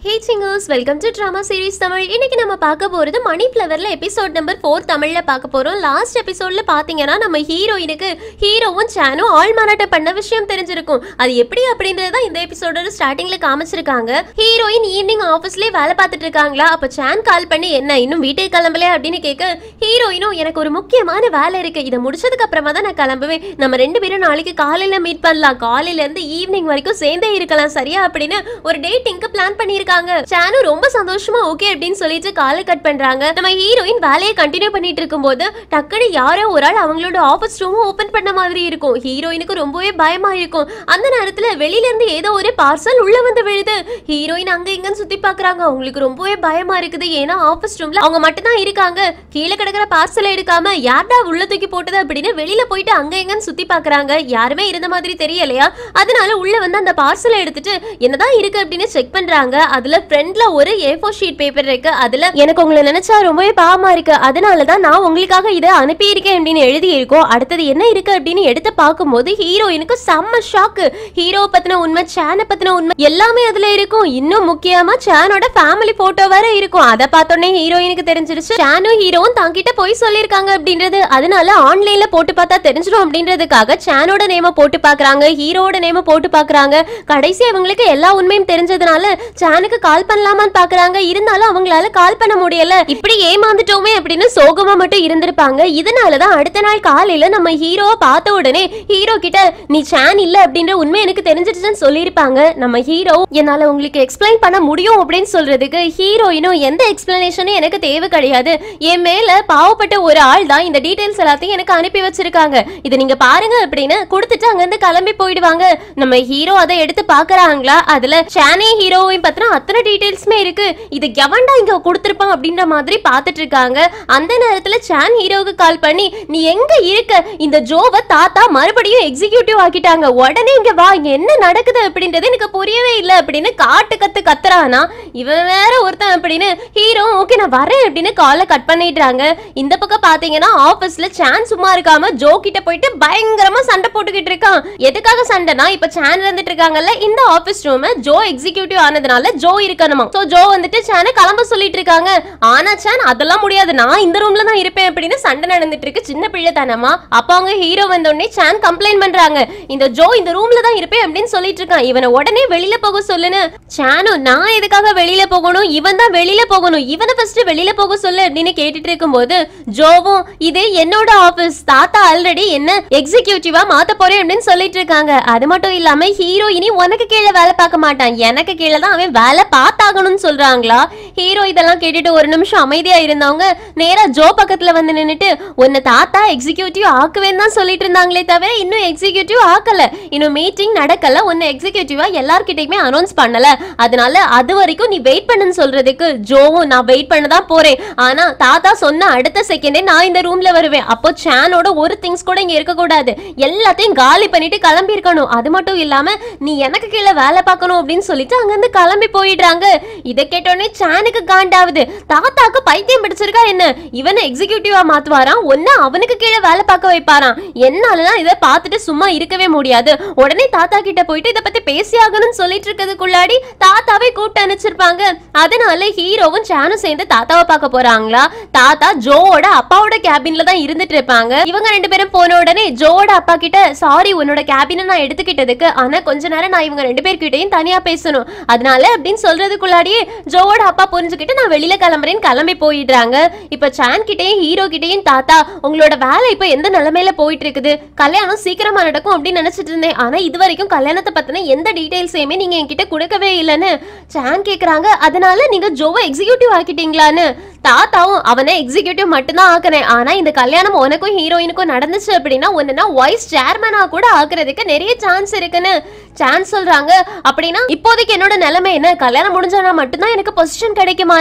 hey singers welcome to drama series Tamil இன்னைக்கு நம்ம பார்க்க போகிறது மணி ஃப்ளவரில் எபிசோட் நம்பர் ஃபோர் தமிழில் பார்க்க போகிறோம் லாஸ்ட் எபிசோடில் பார்த்தீங்கன்னா நம்ம ஹீரோயினுக்கு ஹீரோவும் சேனும் ஆள் மாறாட்டம் பண்ண விஷயம் தெரிஞ்சிருக்கும் அது எப்படி அப்படின்றது தான் இந்த எபிசோடோட ஸ்டார்டிங்கில் காமிச்சிருக்காங்க ஹீரோயின் ஈவினிங் ஆஃபீஸ்லேயே வேலை பார்த்துட்டு இருக்காங்களா அப்போ சேன் கால் பண்ணி என்ன இன்னும் வீட்டுக்கு கிளம்பலையா அப்படின்னு கேட்க ஹீரோயினும் எனக்கு ஒரு முக்கியமான வேலை இருக்கு இதை முடிச்சதுக்கு அப்புறமா தான் நான் கிளம்புவேன் நம்ம ரெண்டு பேரும் நாளைக்கு காலையில் மீட் பண்ணலாம் காலையில இருந்து ஈவினிங் வரைக்கும் சேர்ந்தே இருக்கலாம் சரியா அப்படின்னு ஒரு டேட்டிங்க்கு பிளான் பண்ணியிருக்காங்க சானு ரொம்ப சந்தோஷமா ஓகே அப்படின்னு சொல்லிட்டு காலை கட் பண்றாங்க நம்ம ஹீரோயின் வேலையை கண்டினியூ பண்ணிட்டு இருக்கும்போது டக்குனு யாரோ ஒரு ஆள் அவங்களோட ஆஃபீஸ் ரூம் ஓபன் பண்ண மாதிரி இருக்கும் ஹீரோயினுக்கு ரொம்பவே பயமா இருக்கும் அந்த நேரத்துல வெளியில இருந்து ஏதோ ஒரு பார்சல் உள்ள வந்து விழுது ஹீரோயின் அங்க இங்கன்னு சுத்தி பாக்குறாங்க அவங்களுக்கு ரொம்பவே பயமா இருக்குது ஏன்னா ஆஃபீஸ் ரூம்ல அவங்க மட்டும் தான் இருக்காங்க கீழே கிடக்கிற பார்சலை எடுக்காம யார்டா உள்ள தூக்கி போட்டது அப்படின்னு வெளியில போயிட்டு அங்க எங்கன்னு சுத்தி பாக்குறாங்க யாருமே இருந்த மாதிரி தெரியலையா அதனால உள்ள வந்து அந்த பார்சலை எடுத்துட்டு என்னதான் இருக்கு அப்படின்னு செக் பண்றாங்க அதுல ஃப்ரண்ட்ல ஒரு ஏ ஃபோர் ஷீட் பேப்பர் இருக்கு அதுல எனக்கு உங்களை நினைச்சா ரொம்பவே பாவமா இருக்கு அதனால தான் நான் உங்களுக்காக இதை அனுப்பியிருக்கேன் அப்படின்னு எழுதி இருக்கோம் அடுத்தது என்ன இருக்கு அப்படின்னு எடுத்து பார்க்கும்போது ஹீரோயினுக்கு செம்ம ஷாக்கு ஹீரோ பத்தின உண்மை சேனை பத்தின உண்மை எல்லாமே அதுல இருக்கும் இன்னும் முக்கியமா சேனோட ஃபேமிலி போட்டோ வேற இருக்கும் அதை பார்த்தோன்னே ஹீரோயினுக்கு தெரிஞ்சிருச்சு சேனும் ஹீரோவும் தாங்கிட்ட போய் சொல்லியிருக்காங்க அப்படின்றது அதனால ஆன்லைன்ல போட்டு பார்த்தா தெரிஞ்சிடும் அப்படின்றதுக்காக சேனோட நேம போட்டு பார்க்கறாங்க ஹீரோட நேம போட்டு பார்க்கறாங்க கடைசி அவங்களுக்கு எல்லா உண்மையும் தெரிஞ்சதுனால சேனுக்கு கால் பண்ணலாமான்னு பார்க்கறாங்க இருந்தாலும் அவங்களால கால் பண்ண முடியல இப்படி ஏமாந்துட்டோமே அப்படின்னு சோகமா மட்டும் இருந்திருப்பாங்க இதனாலதான் அடுத்த நாள் காலையில நம்ம ஹீரோவை பார்த்த உடனே ஹீரோ கிட்ட நீ சேன் இல்ல அப்படின்ற உண்மை எனக்கு தெரிஞ்சிடுச்சுன்னு சொல்லியிருப்பாங்க நம்ம ஹீரோ என்னால உங்களுக்கு எக்ஸ்பிளைன் பண்ண முடியும் அப்படின்னு சொல்றதுக்கு ஹீரோயினும் எந்த எக்ஸ்பிளனேஷனும் எனக்கு தேவை கிடையாது என் மேல பாவப்பட்ட ஒரு ஆள் தான் இந்த டீடைல்ஸ் எல்லாத்தையும் எனக்கு அனுப்பி வச்சிருக்காங்க இதை நீங்க பாருங்க அப்படின்னு கொடுத்துட்டு அங்கிருந்து கிளம்பி போயிடுவாங்க நம்ம ஹீரோ அதை எடுத்து பாக்குறாங்களா அதுல சேனே ஹீரோவையும் பத்தின அத்தனை டீடைல்ஸுமே இருக்கு இது எவன்டா இங்க கொடுத்திருப்பான் அப்படின்ற மாதிரி பார்த்துட்டு இருக்காங்க அந்த நேரத்துல சேன் ஹீரோவுக்கு கால் பண்ணி நீ எங்க இருக்க இந்த ஜோவை தாத்தா மறுபடியும் எக்ஸிகியூட்டிவ் ஆக்கிட்டாங்க உடனே இங்க வா இங்க என்ன நடக்குது அப்படின்றது எனக்கு புரியவே இல்லை அப்படின்னு காட்டு கத்து கத்துறானா இவன் வேற ஒருத்தன் அப்படின்னு ஹீரோ ஓகே நான் வரேன் அப்படின்னு காலை கட் பண்ணிடுறாங்க இந்த பக்கம் பாத்தீங்கன்னா ஆபீஸ்ல சான் சும்மா இருக்காம ஜோ கிட்ட போயிட்டு பயங்கரமா சண்டை போட்டுக்கிட்டு இருக்கான் எதுக்காக சண்டைனா இப்ப சான் இருந்துட்டு இருக்காங்கல்ல இந்த ஆபீஸ் ரூம் ஜோ எக்ஸிகியூட்டிவ் ஆனதுனால ஜோ இருக்கணுமா சோ ஜோ வந்துட்டு சான கிளம்ப சொல்லிட்டு இருக்காங்க ஆனா சான் அதெல்லாம் முடியாது நான் இந்த ரூம்ல தான் இருப்பேன் அப்படின்னு சண்டை நடந்துட்டு இருக்கு சின்ன பிள்ளைத்தனமா அப்ப அவங்க ஹீரோ வந்த உடனே சான் கம்ப்ளைண்ட் பண்றாங்க இந்த ஜோ இந்த ரூம்ல தான் இருப்பேன் அப்படின்னு சொல்லிட்டு இருக்கான் இவனை உடனே வெளியில போக சொல்லுன்னு சானு நான் எதுக்காக வெளியில போகணும் இவன் தான் வெளியில போகணும் இவனை ஃபர்ஸ்ட் வெளியில போக சொல்லு அப்படின்னு கேட்டுட்டு இருக்கும்போது ஜோவும் இது என்னோட ஆபீஸ் தாத்தா ஆல்ரெடி என்ன எக்ஸிகியூட்டிவா மாத்த போறேன் அப்படின்னு சொல்லிட்டு இருக்காங்க அது மட்டும் இல்லாம ஹீரோ இனி உனக்கு கீழே வேலை பார்க்க மாட்டான் எனக்கு கீழே தான் அவன் வேலை பார்த்தாகணும்னு சொல்றாங்களா ஹீரோ இதெல்லாம் கேட்டுட்டு ஒரு நிமிஷம் அமைதியா இருந்தவங்க நேரா ஜோ பக்கத்துல வந்து நின்னுட்டு உன்னை தாத்தா எக்ஸிகியூட்டிவ் ஆக்குவேன்னு தான் சொல்லிட்டு இருந்தாங்களே தவிர இன்னும் எக்ஸிகியூட்டிவ் ஆக்கல இன்னும் மீட்டிங் நடக்கல உன்னை எக்ஸிகியூட்டிவா எல்லார்கிட்டயுமே அனௌன்ஸ் பண்ணல அதனால அது வரைக்கும் நீ வெயிட் பண்ணுன்னு சொல்றதுக்கு ஜோவும் நான் வெயிட் பண்ண தான் போறேன் ஆனா தாத்தா சொன்ன அடுத்த செகண்டே நான் இந்த ரூம்ல வருவேன் அப்போ சேனோட ஒரு திங்ஸ் கூட இங்க இருக்கக்கூடாது எல்லாத்தையும் காலி பண்ணிட்டு கிளம்பி இருக்கணும் அது மட்டும் இல்லாம நீ எனக்கு கீழே வேலை பார்க்கணும் அப்படின்னு சொல்லிட்டு அங்கிருந்து கிளம்பி போயிடுறாங்க இதை கேட்டோடனே சேனுக்கு காண்டாவுது தாத்தாக்கு பைத்தியம் பிடிச்சிருக்கா என்ன இவனை எக்ஸிகியூட்டிவா மாத்துவாராம் ஒன்னு அவனுக்கு கீழே வேலை பார்க்க வைப்பாராம் என்னாலலாம் இதை பார்த்துட்டு சும்மா இருக்கவே முடியாது உடனே தாத்தா கிட்ட போயிட்டு இதை பத்தி பேசி ஆகணும்னு சொல்லிட்டு இருக்கிறதுக்குள்ளாடி தாத்தாவை கூப்பிட்டு அனுப்பிச்சிருப்பாங்க அதனால ஹீரோவும் சேனும் சேர்ந்து தாத்தாவை பார்க்க போறாங்களா தாத்தா ஜோவோட அப்பாவோட கேபின்ல தான் இருந்துட்டு இருப்பாங்க இவங்க ரெண்டு பேரும் போன உடனே ஜோவோட அப்பா கிட்ட சாரி உன்னோட கேபினை நான் எடுத்துக்கிட்டதுக்கு ஆனா கொஞ்ச நேரம் நான் இவங்க ரெண்டு பேர்கிட்டயும் தனியா பேசணும் அதனால அப்படின்னு சொல்றதுக்குள்ளாடியே ஜோவோட அப்பா புரிஞ்சுக்கிட்டு நான் வெளியில கிளம்புறேன்னு கிளம்பி போயிடுறாங்க இப்ப சான் கிட்டயும் ஹீரோ கிட்டயும் தாத்தா உங்களோட வேலை இப்ப எந்த நிலைமையில போயிட்டு இருக்குது கல்யாணம் சீக்கிரமா நடக்கும் அப்படின்னு நினைச்சிட்டு இருந்தேன் ஆனா இது வரைக்கும் கல்யாணத்தை பத்தின எந்த டீடைல்ஸையுமே நீங்க என்கிட்ட கொடுக்கவே இல்லைன்னு சான் கேக்குறாங்க அதனால நீங்க ஜோவை எக்ஸிகியூட்டிவ் ஆக்கிட்டீங்களான்னு தாத்தாவும் அவனை எக்ஸிகியூட்டிவ் மட்டும்தான் ஆக்குறேன் ஆனா இந்த கல்யாணம் உனக்கும் ஹீரோயினுக்கும் நடந்துச்சு அப்படின்னா ஒன்னுனா வைஸ் சேர்மனா கூட ஆக்குறதுக்கு நிறைய சான்ஸ் இருக்குன்னு சான்ஸ் சொல்றாங்க அப்படின்னா இப்போதைக்கு என்னோட நிலைமை என்ன கல்யாணம் முடிஞ்சானா மட்டும்தான் எனக்கு பொசிஷன் கிடைக்குமான்னு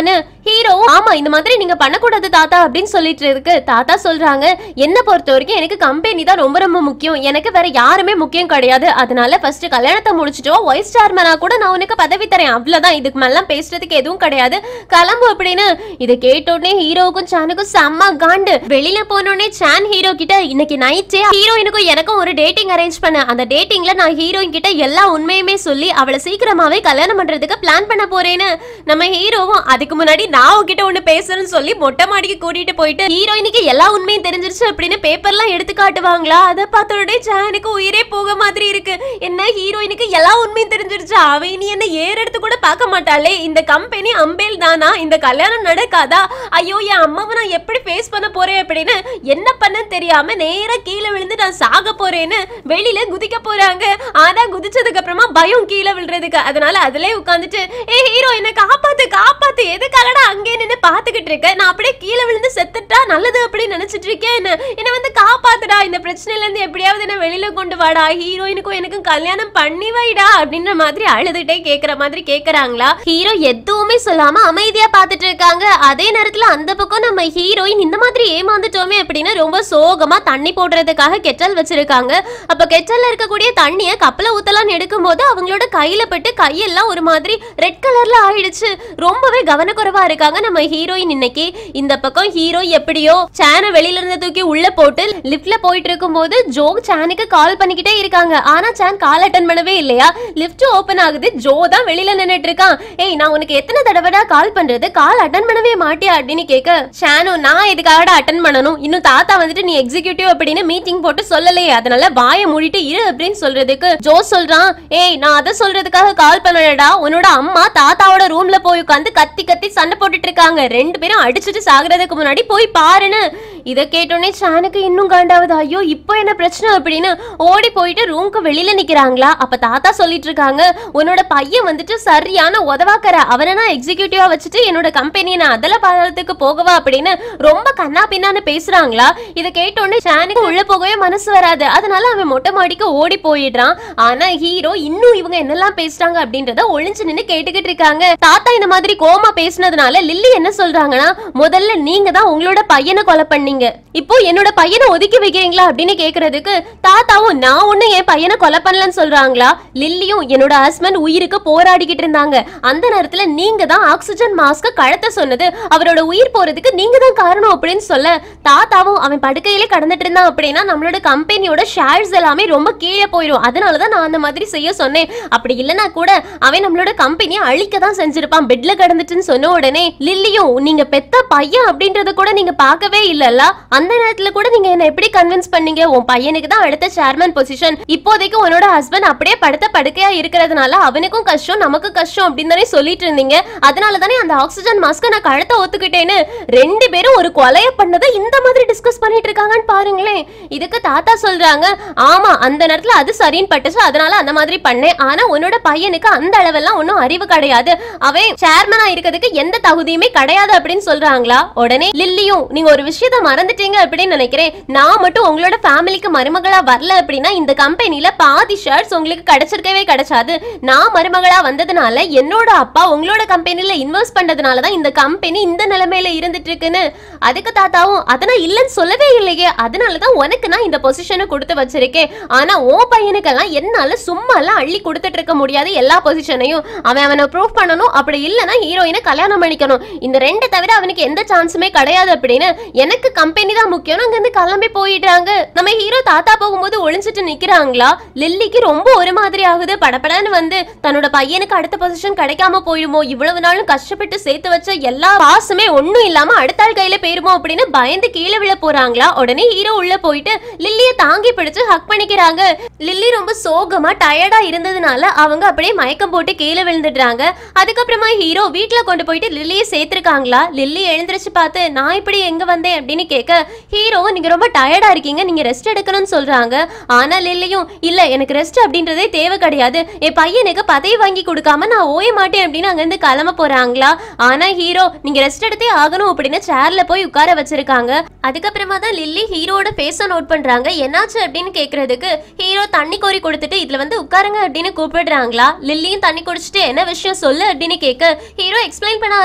ஹீரோ ஆமா இந்த மாதிரி நீங்க பண்ணக்கூடாது தாத்தா அப்படின்னு சொல்லிட்டு இருக்கு தாத்தா சொல்றாங்க என்ன பொறுத்த வரைக்கும் எனக்கு கம்பெனி தான் ரொம்ப ரொம்ப முக்கியம் எனக்கு வேற யாருமே முக்கியம் கிடையாது அதனால ஃபர்ஸ்ட் கல்யாணத்தை முடிச்சிட்டோம் வைஸ் சேர்மனா கூட நான் உனக்கு பதவி தரேன் அவ்வளவுதான் இதுக்கு மேலாம் பேசுறதுக்கு எதுவும் கிடையாது கிளம்பு அப்படின்னு இதை கேட்ட உடனே ஹீரோவுக்கும் சானுக்கும் செம்ம காண்டு வெளியில போனோடனே சான் ஹீரோ கிட்ட இன்னைக்கு நைட்டே ஹீரோயினுக்கும் எனக்கும் ஒரு டேட்டிங் அரேஞ்ச் பண்ண அந்த டேட்டிங்ல நான் ஹீரோயின் கிட்ட எல்லா உண்மையுமே சொல்லி அவளை சீக்கிரமாவே கல்யாணம் பண்றதுக்கு பிளான் பண்ண போறேன்னு நம்ம ஹீரோவும் அதுக்கு முன்னாடி நான் உன்கிட்ட ஒண்ணு பேசுறேன்னு சொல்லி மொட்டை மாடிக்கு கூட்டிட்டு போயிட்டு ஹீரோயினுக்கு எல்லா உண்மையும் தெரிஞ்சிருச்சு அப்படின்னு பேப்பர்லாம் எடுத்து காட்டுவாங்களா அதை பார்த்த உடனே ஜானுக்கு உயிரே போக மாதிரி இருக்கு என்ன ஹீரோயினுக்கு எல்லா உண்மையும் தெரிஞ்சிருச்சு அவ இனி என்ன ஏர் எடுத்து கூட பார்க்க மாட்டாளே இந்த கம்பெனி அம்பேல் தானா இந்த கல்யாணம் நடக்காதா ஐயோ என் அம்மாவை நான் எப்படி ஃபேஸ் பண்ண போறேன் அப்படின்னு என்ன பண்ண தெரியாம நேரா கீழே விழுந்து நான் சாக போறேன்னு வெளியில குதிக்க போறாங்க ஆனா குதிச்சதுக்கு அப்புறமா பயம் கீழே விழுறதுக்கு அதனால அதுலயே உட்காந்துட்டு ஏ ஹீரோ என்ன காப்பாத்து காப்பாத்து எதுக்காகடா அங்கே நின்னு பாத்துக்கிட்டு இருக்க நான் அப்படியே கீழே விழுந்து செத்துட்டா நல்லது அப்படின்னு நினைச்சிட்டு இருக்கேன் என்ன என்ன வந்து காப்பாத்துடா இந்த பிரச்சனையில இருந்து எப்படியாவது என்ன வெளியில கொண்டு வாடா ஹீரோயினுக்கும் எனக்கும் கல்யாணம் பண்ணி வைடா அப்படின்ற மாதிரி அழுதுட்டே கேக்குற மாதிரி கேக்குறாங்களா ஹீரோ எதுவுமே சொல்லாம அமைதியா பாத்துட்டு இருக்காங்க அதே நேரத்துல அந்த பக்கம் நம்ம ஹீரோயின் இந்த மாதிரி ஏமாந்துட்டோமே அப்படின்னு ரொம்ப சோகமா தண்ணி போடுறதுக்காக கெட்டல் வச்சிருக்காங்க அப்ப கெட்டல்ல இருக்கக்கூடிய தண்ணிய கப்பல ஊத்தலாம்னு எடுக்கும்போது அவங்களோட கையில பட்டு கையெல்லாம் ஒரு மாதிரி ரெட் கலர்ல ஆயிடுச்சு ரொம்பவே கவனக்குறைவா இருக்காங்க நம்ம ஹீரோயின் இன்னைக்கு இந்த பக்கம் ஹீரோ எப்படியோ சேனை வெளியில இருந்து தூக்கி உள்ள போட்டு லிஃப்ட்ல போயிட்டு இருக்கும்போது ஜோ சேனுக்கு கால் பண்ணிக்கிட்டே இருக்காங்க ஆனா சேன் கால் அட்டன் பண்ணவே இல்லையா லிஃப்ட் ஓபன் ஆகுது ஜோ தான் வெளியில நின்னுட்டு இருக்கான் ஏய் நான் உனக்கு எத்தனை தடவைடா கால் பண்றது கால் அட்டன் பண்ணவே மாட்டியா அப்படின்னு கேட்க ஷானு நான் எதுக்காகடா அட்டன் பண்ணணும் இன்னும் தாத்தா வந்துட்டு நீ எக்ஸிகியூட்டிவ் அப்படின்னு மீட்டிங் போட்டு சொல்லலையே அதனால வாயை மூடிட்டு இரு அப்படின்னு சொல்றதுக்கு ஜோ சொல்றான் ஏய் நான் அதை சொல்றதுக்காக கால் பண்ணலடா உன்னோட அம்மா தாத்தாவோட ரூம்ல போய் உட்காந்து கத்தி கத்தி சண்டை போட்டுட்டு இருக்காங்க ரெண்டு பேரும் அடிச்சுட்டு சாகுறதுக்கு முன்னாடி போய் பாருன்னு இதை கேட்டோடனே சானுக்கு இன்னும் காண்டாவது ஐயோ இப்போ என்ன பிரச்சனை அப்படின்னு ஓடி போயிட்டு ரூம்க்கு வெளியில நிக்கிறாங்களா அப்ப தாத்தா சொல்லிட்டு இருக்காங்க உன்னோட பையன் வந்துட்டு சரியான உதவாக்கற அவனை நான் எக்ஸிகியூட்டிவா வச்சுட்டு என்னோட கம்பெனியை நான் அதில் பாதத்துக்கு போகவா அப்படின்னு ரொம்ப கண்ணா பின்னான்னு பேசுறாங்களா இதை கேட்டோடனே சானுக்கு உள்ள போகவே மனசு வராது அதனால அவன் மொட்டை மாடிக்கு ஓடி போயிடுறான் ஆனா ஹீரோ இன்னும் இவங்க என்னெல்லாம் பேசுறாங்க அப்படின்றத ஒளிஞ்சு நின்னு கேட்டுக்கிட்டு இருக்காங்க தாத்தா இந்த மாதிரி கோமா பேசுனதுனால லில்லி என்ன சொல்றாங்கன்னா முதல்ல நீங்க தான் உங்களோட பையனை கொலை பண்ணீங்க இப்போ என்னோட பையனை ஒதுக்கி வைக்கிறீங்களா அப்படின்னு கேக்குறதுக்கு தாத்தாவும் நான் ஒண்ணு என் பையனை கொலை பண்ணலன்னு சொல்றாங்களா லில்லியும் என்னோட ஹஸ்பண்ட் உயிருக்கு போராடிக்கிட்டு இருந்தாங்க அந்த நேரத்துல நீங்க தான் ஆக்சிஜன் மாஸ்க கழட்ட சொன்னது அவரோட உயிர் போறதுக்கு நீங்க தான் காரணம் அப்படின்னு சொல்ல தாத்தாவும் அவன் படுக்கையிலே கடந்துட்டு இருந்தான் அப்படின்னா நம்மளோட கம்பெனியோட ஷேர்ஸ் எல்லாமே ரொம்ப கீழே போயிடும் அதனால தான் நான் அந்த மாதிரி செய்ய சொன்னேன் அப்படி இல்லைன்னா கூட அவன் நம்மளோட கம்பெனியை அழிக்க தான் செஞ்சிருப்பான் பெட்ல கடந்துட்டுன்னு சொன்ன உடனே லில்லியும் நீங்க பெத்த பையன் அப்படின்றத கூட நீங்க பார்க்கவே இல்லல்ல அந்த நேரத்துல கூட நீங்க என்ன எப்படி கன்வின்ஸ் பண்ணீங்க உன் பையனுக்கு தான் அடுத்த சேர்மன் பொசிஷன் இப்போதைக்கு உன்னோட ஹஸ்பண்ட் அப்படியே படுத்த படுக்கையா இருக்கிறதுனால அவனுக்கும் கஷ்டம் நமக்கு கஷ்டம் அப்படின்னு தானே சொல்லிட்டு இருந்தீங்க அதனால தானே அந்த ஆக்சிஜன் மாஸ்க நான் கழுத்தை ஒத்துக்கிட்டேன்னு ரெண்டு பேரும் ஒரு கொலைய பண்ணதை இந்த மாதிரி டிஸ்கஸ் பண்ணிட்டு இருக்காங்கன்னு பாருங்களேன் இதுக்கு தாத்தா சொல்றாங்க ஆமா அந்த நேரத்துல அது சரின்னு பட்டுச்சு அதனால அந்த மாதிரி பண்ணேன் ஆனா உன்னோட பையனுக்கு அந்த அளவெல்லாம் ஒன்றும் அறிவு கிடையாது அவன் சேர்மனா இருக்கிறதுக்கு எந்த தகுதியுமே கிடையாது அப்படின்னு சொல்றாங்களா உடனே லில்லியும் நீங்க ஒரு விஷயத்த மறந்துட்டீங்க அப்படின்னு நினைக்கிறேன் நான் மட்டும் உங்களோட ஃபேமிலிக்கு மருமகளா வரல அப்படின்னா இந்த கம்பெனில பாதி ஷேர்ஸ் உங்களுக்கு கிடைச்சிருக்கவே கிடைச்சாது நான் மருமகளா வந்ததுனால என்னோட அப்பா உங்களோட கம்பெனில இன்வெஸ்ட் பண்ணதுனால தான் இந்த கம்பெனி இந்த நிலைமையில இருந்துட்டு இருக்குன்னு அதுக்கு தாத்தாவும் அதை நான் இல்லைன்னு சொல்லவே இல்லையே அதனால தான் உனக்கு நான் இந்த பொசிஷனை கொடுத்து வச்சிருக்கேன் ஆனா உன் பையனுக்கெல்லாம் என்னால சும்மா எல்லாம் அள்ளி கொடுத்துட்டு இருக்க முடியாது எல்லா பொசிஷனையும் அவன் அவனை ப்ரூவ் பண்ணணும் அப்படி இல்லைன்னா ஹீரோயினை கல்யாணம் பண்ணிக்கணும் இந்த ரெண்டு தவிர அவனுக்கு எந்த சான்ஸுமே கிடையாது அப்படின்னு எனக்கு கம்பெனி தான் முக்கியம் அங்க இருந்து கிளம்பி போயிடுறாங்க நம்ம ஹீரோ தாத்தா போகும்போது ஒளிஞ்சிட்டு நிக்கிறாங்களா லில்லிக்கு ரொம்ப ஒரு மாதிரி ஆகுது படபடன்னு வந்து தன்னோட பையனுக்கு அடுத்த பொசிஷன் கிடைக்காம போயிடுமோ இவ்வளவு நாளும் கஷ்டப்பட்டு சேர்த்து வச்ச எல்லா பாசுமே ஒண்ணும் இல்லாம அடுத்த ஆள் கையில போயிருமோ அப்படின்னு பயந்து கீழே விழ போறாங்களா உடனே ஹீரோ உள்ள போயிட்டு லில்லிய தாங்கி பிடிச்சு ஹக் பண்ணிக்கிறாங்க லில்லி ரொம்ப சோகமா டயர்டா இருந்ததுனால அவங்க அப்படியே மயக்கம் போட்டு கீழே விழுந்துடுறாங்க அதுக்கப்புறமா ஹீரோ வீட்ல கொண்டு போயிட்டு லில்லியை சேர்த்திருக்காங்களா லில்லி எழுந்திருச்சு பார்த்து நான் இப்படி எங்க வந்தேன் அப்படின்னு கேட்க ஹீரோ நீங்க ரொம்ப டயர்டா இருக்கீங்க நீங்க ரெஸ்ட் எடுக்கணும்னு சொல்றாங்க ஆனா லில்லியும் இல்ல எனக்கு ரெஸ்ட் அப்படின்றதே தேவை கிடையாது என் பையனுக்கு பதவி வாங்கி கொடுக்காம நான் ஓய மாட்டேன் அப்படின்னு அங்கிருந்து கிளம்ப போறாங்களா ஆனா ஹீரோ நீங்க ரெஸ்ட் எடுத்தே ஆகணும் அப்படின்னு சேர்ல போய் உட்கார வச்சிருக்காங்க அதுக்கப்புறமா தான் லில்லி ஹீரோட ஃபேஸை நோட் பண்றாங்க என்னாச்சு அப்படின்னு கேக்குறதுக்கு ஹீரோ தண்ணி கோரி கொடுத்துட்டு இதுல வந்து உட்காருங்க அப்படின்னு கூப்பிடுறாங்களா லில்லியும் தண்ணி குடிச்சிட்டு என்ன விஷயம் சொல்லு அப்படின்னு கேட்க ஹீரோ எக்ஸ்பிளைன் பண்ண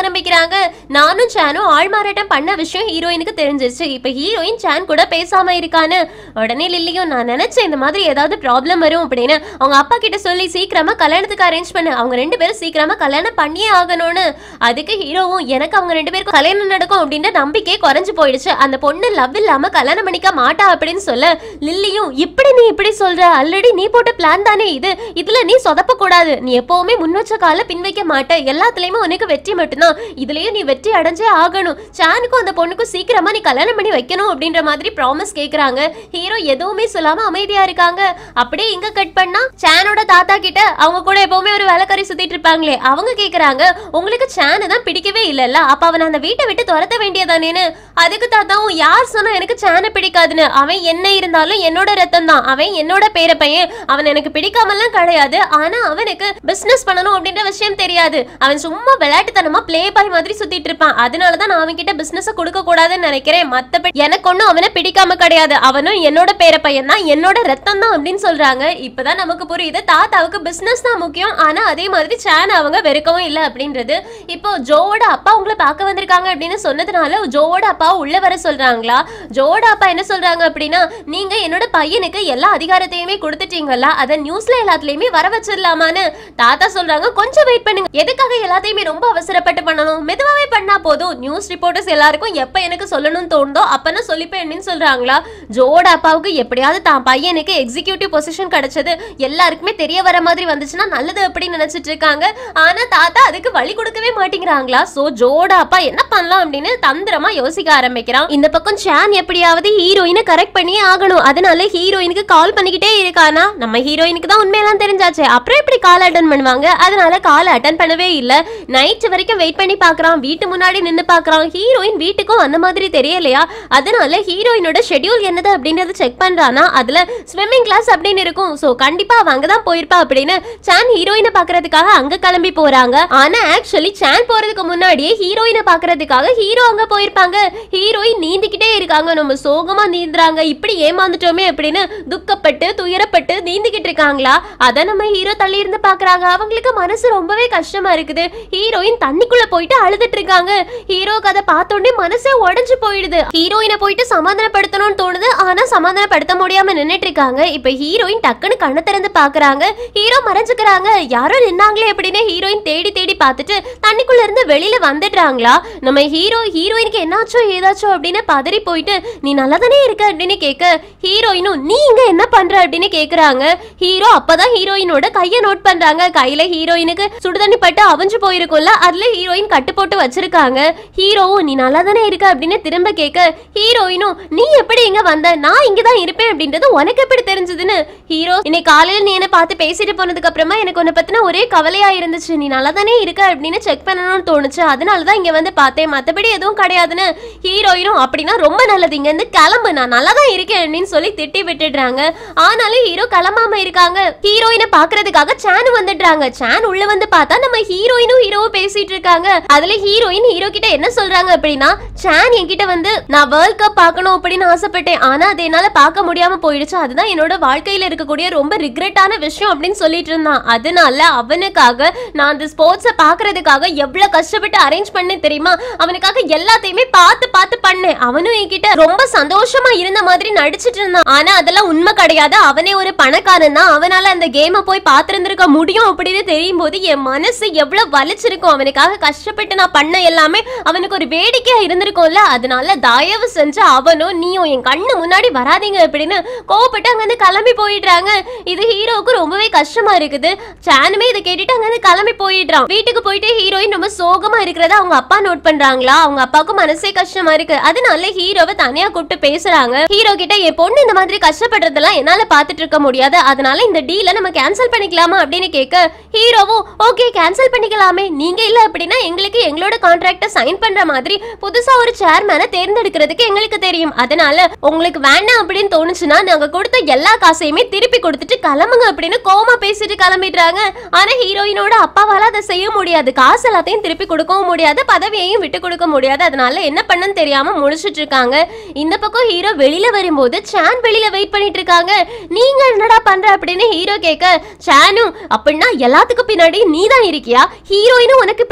ஆரம்பிக்கிறாங்க நானும் சானும் ஆள் மாறாட்டம் பண்ண விஷயம் ஹீரோயினுக்கு தெரிஞ்சிருச்சு இப்ப ஹீரோயின் சான் கூட பேசாம இருக்கான்னு உடனே லில்லியும் நான் நினைச்சேன் இந்த மாதிரி ஏதாவது ப்ராப்ளம் வரும் அப்படின்னு அவங்க அப்பா கிட்ட சொல்லி சீக்கிரமா கல்யாணத்துக்கு அரேஞ்ச் பண்ணு அவங்க ரெண்டு பேரும் சீக்கிரமா கல்யாணம் பண்ணியே ஆகணும்னு அதுக்கு ஹீரோவும் எனக்கு அவங்க ரெண்டு பேருக்கும் கல்யாணம் நடக்கும் அப்படின்ற நம்பிக்கை குறைஞ்சு போயிடுச்சு அந்த பொண்ணு லவ் இல்லாம கல்யாணம் பண்ணிக்க மாட்டா அப்படின்னு சொல்ல லில்லியும் இப்படி நீ இப்படி சொல்ற ஆல்ரெடி நீ போட்ட பிளான் தானே இது இதுல நீ சொதப்ப கூடாது நீ எப்பவுமே முன் வச்ச கால பின் வைக்க மாட்ட எல்லாத்துலயுமே உனக்கு வெற்றி மட்டும்தான் இதுலயும் நீ வெற்றி அடைஞ்சே ஆகணும் சானுக்கும் அந்த பொண்ணுக்கும் சீக்கிரமா நீ கல்யாணம் பண்ணி வைக்கணும் அப்படின்ற மாதிரி ப்ராமிஸ் கேக்குறாங்க ஹீரோ எதுவுமே சொல்லாம அமைதியா இருக்காங்க அப்படியே இங்க கட் பண்ணா சானோட தாத்தா கிட்ட அவங்க கூட எப்பவுமே ஒரு வேலைக்காரி சுத்திட்டு இருப்பாங்களே அவங்க கேக்குறாங்க உங்களுக்கு சானு தான் பிடிக்கவே இல்லல்ல அப்ப அவன் அந்த வீட்டை விட்டு துரத்த வேண்டியதானேன்னு அதுக்கு தாத்தாவும் யார் சொன்னா எனக்கு சானை பிடிக்காதுன்னு அவன் என்ன இருந்தாலும் என்னோட ரத்தம் தான் அவன் என்னோட பேர பையன் அவன் எனக்கு பிடிக்காமலாம் கிடையாது ஆனா அவனுக்கு பிசினஸ் பண்ணணும் அப்படின்ற விஷயம் தெரியாது அவன் சும்மா விளையாட்டுத்தனமா ப்ளே பாய் மாதிரி சுத்திட்டு இருப்பான் அதனாலதான் நான் அவன் கிட்ட பிசினஸ் கொடுக்க கூடாதுன்னு நினைக்கிறேன் மத்தபடி எனக்கு ஒண்ணும் அவனை பிடிக்காம கிடையாது அவனும் என்னோட பேர பையன் தான் என்னோட ரத்தம் தான் அப்படின்னு சொல்றாங்க இப்பதான் நமக்கு புரியுது தாத்தாவுக்கு பிசினஸ் தான் முக்கியம் ஆனா அதே மாதிரி சேன் அவங்க வெறுக்கவும் இல்லை அப்படின்றது இப்போ ஜோவோட அப்பா உங்களை பார்க்க வந்திருக்காங்க அப்படின்னு சொன்னதுனால ஜோவோட அப்பா உள்ள வர சொல்றாங்களா ஜோவோட அப்பா என்ன சொல்றாங்க அப்படின்னா நீங்க என்னோட பையனுக்கு எல்லா அதிகாரத்தையுமே கொடுத்துட்டீங்கல்ல அதை நியூஸ்ல எல்லாத்துலயுமே வர வச்சிடலாமான்னு தாத்தா சொல்றாங்க கொஞ்சம் வெயிட் பண்ணுங்க எதுக்காக எல்லாத்தையுமே ரொம்ப அவசரப்பட்டு பண்ணணும் மெதுவாவே பண்ணா போதும் நியூஸ் ரிப்போர்ட்டர்ஸ் எல்லாருக்கும் எப்ப எனக்கு சொல்லணும்னு தோணுதோ அப்ப நான் சொல்லிப்பேன்னு சொல்றாங்களா ஜோட அப்பாவுக்கு எப்படியாவது தான் பையனுக்கு எக்ஸிகியூட்டிவ் பொசிஷன் கிடைச்சது எல்லாருக்குமே தெரிய வர மாதிரி வந்துச்சுன்னா நல்லது அப்படின்னு நினைச்சிட்டு இருக்காங்க ஆனா தாத்தா அதுக்கு வழி கொடுக்கவே மாட்டேங்கிறாங்களா சோ ஜோட அப்பா என்ன பண்ணலாம் அப்படின்னு தந்திரமா யோசிக்க ஆரம்பிக்கிறான் இந்த பக்கம் சான் எப்படியாவது ஹீரோயினை கரெக்ட் பண்ணியே ஆகணும் அதனால ஹீரோயினுக்கு கால் பண்ணிக்கிட்டே இருக்கானா நம்ம ஹீரோயினுக்கு தான் உண்மையெல்லாம் தெரிஞ்சாச்சு அப்புறம் எப்படி கால் அட்டன் பண்ணுவாங்க அதனால கால் அட்டன் பண்ணவே இல்ல நைட் வரைக்கும் வெயிட் பண்ணி பார்க்கறான் வீட்டு முன்னாடி நின்னு பார்க்கறான் ஹீரோயின் வீட்டுக்கும் அந்த மாதிரி தெரியலையா அதனால ஹீரோயினோட ஷெட்யூல் என்னது அப்படின்றத செக் பண்றானா அதுல ஸ்விம்மிங் கிளாஸ் அப்படின்னு இருக்கும் சோ கண்டிப்பா அவ அங்கதான் போயிருப்பா அப்படின்னு சான் ஹீரோயினை பாக்குறதுக்காக அங்க கிளம்பி போறாங்க ஆனா ஆக்சுவலி சான் போறதுக்கு முன்னாடியே ஹீரோயினை பாக்குறதுக்காக ஹீரோ அங்க போயிருப்பாங்க ஹீரோயின் நீந்திக்கிட்டே இருக்காங்க நம்ம சோகமா நீந்துறாங்க இப்படி ஏமாந்துட்டோமே அப்படின்னு துக்கப்பட்டு துயரப்பட்டு நீந்திக்கிட்டு இருக்காங்களா அத நம்ம ஹீரோ தள்ளி இருந்து பாக்குறாங்க அவங்களுக்கு மனசு ரொம்பவே கஷ்டமா இருக்குது ஹீரோயின் தண்ணிக்குள்ள போயிட்டு அழுதுட்டு இருக்காங்க ஹீரோக்கு அதை பார்த்தோன்னே மனசே உடைஞ்சு போயிடுது ஹீரோயினை போயிட்டு சமாதானப்படுத்தணும்னு தோணுது ஆனா சமாதானப்படுத்த முடியாம நின்னுட்டு இருக்காங்க இப்ப ஹீரோயின் டக்குன்னு கண்ணை திறந்து பாக்குறாங்க ஹீரோ மறைஞ்சுக்கிறாங்க யாரோ நின்னாங்களே அப்படின்னு ஹீரோயின் தேடி தேடி பார்த்துட்டு தண்ணிக்குள்ள இருந்து வெளியில வந்துடுறாங்களா நம்ம ஹீரோ ஹீரோயினுக்கு என்னாச்சோ ஏதாச்சோ அப்படின்னு பதறி போயிட்டு நீ நல்லா தானே இருக்க அப்படின்னு கேட்க ஹீரோயினும் நீ இங்க என்ன பண்ற அப்படின்னு கேக்குறாங்க ஹீரோ அப்பதான் ஹீரோயினோட கைய நோட் பண்றாங்க கையில ஹீரோயினுக்கு சுடுதண்ணி பட்டு அவிஞ்சு போயிருக்கும்ல அதுல ஹீரோயின் கட்டு போட்டு வச்சிருக்காங்க ஹீரோவும் நீ நல்லா தானே இருக்க அப்படின்னு திரும்ப கேட்க ஹீரோயினும் நீ எப்படி இங்க வந்த நான் இங்க தான் இருப்பேன் அப்படின்றது உனக்கு எப்படி தெரிஞ்சதுன்னு ஹீரோ இன்னைக்கு காலையில நீ என்ன பார்த்து பேசிட்டு போனதுக்கு அப்புறமா எனக்கு உன்னை பத்தின ஒரே கவலையா இருந்துச்சு நீ நல்லா தானே இருக்க அப்படின்னு செக் பண்ணணும்னு தோணுச்சு அதனால தான் இங்க வந்து பார்த்தேன் மத்தபடி எதுவும் கிடையாதுன்னு ஹீரோயினும் அப்படின்னா ரொம்ப நல்லது இங்க இருந்து கிளம்பு நான் நல்லா தான் இருக்கேன் அப்படின்னு சொல்லி திட்டி விட்டுடுறாங்க ஆனாலும் ஹீரோ கிளம்பாம இருக்காங்க ஹீரோயினை பாக்குறதுக்காக சான் வந்துடுறாங்க சான் உள்ள வந்து பார்த்தா நம்ம ஹீரோயினும் ஹீரோவும் பேசிட்டு இருக்காங்க அதுல ஹீரோயின் ஹீரோ கிட்ட என்ன சொல்றாங்க அப்படின்னா சான் என்கிட்ட வந்து நான் வேர்ல்ட் கப் பார்க்கணும் அப்படின்னு ஆசைப்பட்டேன் ஆனா அது என்னால பார்க்க முடியாம போயிடுச்சு அதுதான் என்னோட வாழ்க்கையில இருக்கக்கூடிய ரொம்ப ரிக்ரெட்டான விஷயம் அப்படின்னு சொல்லிட்டு இருந்தான் அதனால அவனுக்காக நான் அந்த ஸ்போர்ட்ஸை பாக்குறதுக்காக எவ்வளவு கஷ்டப்பட்டு அரேஞ்ச் பண்ணேன் தெரியுமா அவனுக்காக எல்லாத்தையுமே பார்த்து பார்த்து பண்ணேன் அவனும் என்கிட்ட ரொம்ப சந்தோஷமா இருந்த மாதிரி நடிச்சிட்டு இருந்தான் ஆனா அதெல்லாம் உண்மை கிடையாது அவனே ஒரு பணக்காரன் தான் அவனால அந்த கேமை போய் பார்த்திருந்திருக்க முடியும் அப்படின்னு தெரியும் போது என் மனசு எவ்வளவு வலிச்சிருக்கும் அவனுக்காக கஷ்டப்பட்டு நான் பண்ண எல்லாமே அவனுக்கு ஒரு வேடிக்கையா இருந்திருக்கும்ல அதனால தயவு செஞ்சு அவனும் நீயும் என் கண்ணு முன்னாடி வராதீங்க அப்படின்னு கோவப்பட்டு அங்கிருந்து கிளம்பி போயிடுறாங்க இது ஹீரோவுக்கு ரொம்பவே கஷ்டமா இருக்குது சானுமே இதை கேட்டுட்டு அங்கிருந்து கிளம்பி போயிடுறான் வீட்டுக்கு போயிட்டு ஹீரோயின் ரொம்ப சோகமா இருக்கிறத அவங்க அப்பா நோட் பண்றாங்களா அவங்க அப்பாவுக்கும் மனசே கஷ்டமா இருக்கு அதனால ஹீரோவை தனியா கூப்பிட்டு பேசுறாங்க ஹீரோ கிட்ட என் பொண்ணு இந்த மாதிரி கஷ்டப்படுறதெல்லாம் என்னால பாத்துட்டு இருக்க முடியாது அதனால இந்த டீலை நம்ம கேன்சல் பண்ணிக்கலாமா அப்படின்னு கேட்க ஹீரோவும் ஓகே கேன்சல் பண்ணிக்கலாமே நீங்க இல்ல அப்படின்னா எங்களுக்கு எங்களோட கான்ட்ராக்ட சைன் பண்ற மாதிரி புதுசா ஒரு சேர்மேனை தேர்ந்தெடுக்கிறதுக்கு எங்களுக்கு தெரியும் அதனால உங்களுக்கு வேண்டாம் அப்படின்னு தோணுச்சுன்னா நாங்க கொடுத்த எல்லா காசையுமே திருப்பி கொடுத்துட்டு கிளம்புங்க அப்படின்னு கோமா பேசிட்டு கிளம்பிடுறாங்க ஆனா ஹீரோயினோட அப்பாவால அதை செய்ய முடியாது காசு எல்லாத்தையும் திருப்பி கொடுக்கவும் முடியாது பதவியையும் விட்டு கொடுக்க முடியாது அதனால என்ன பண்ணன்னு தெரியாம முடிச்சிட்டு இருக்காங்க இந்த பக்கம் ஹீரோ வெளியில வரும்போது சான் வெளியில வெயிட் பண்ணிட்டு இருக்காங்க நீங்க என்னடா பண்ற அப்படின்னு ஹீரோ கேட்க சானும் அப்படின்னா எல்லாத்துக்கும் பின்னாடி நீ தான் இருக்கியா ஹீரோயினும் உனக்கு பிடிச்சிருக்கு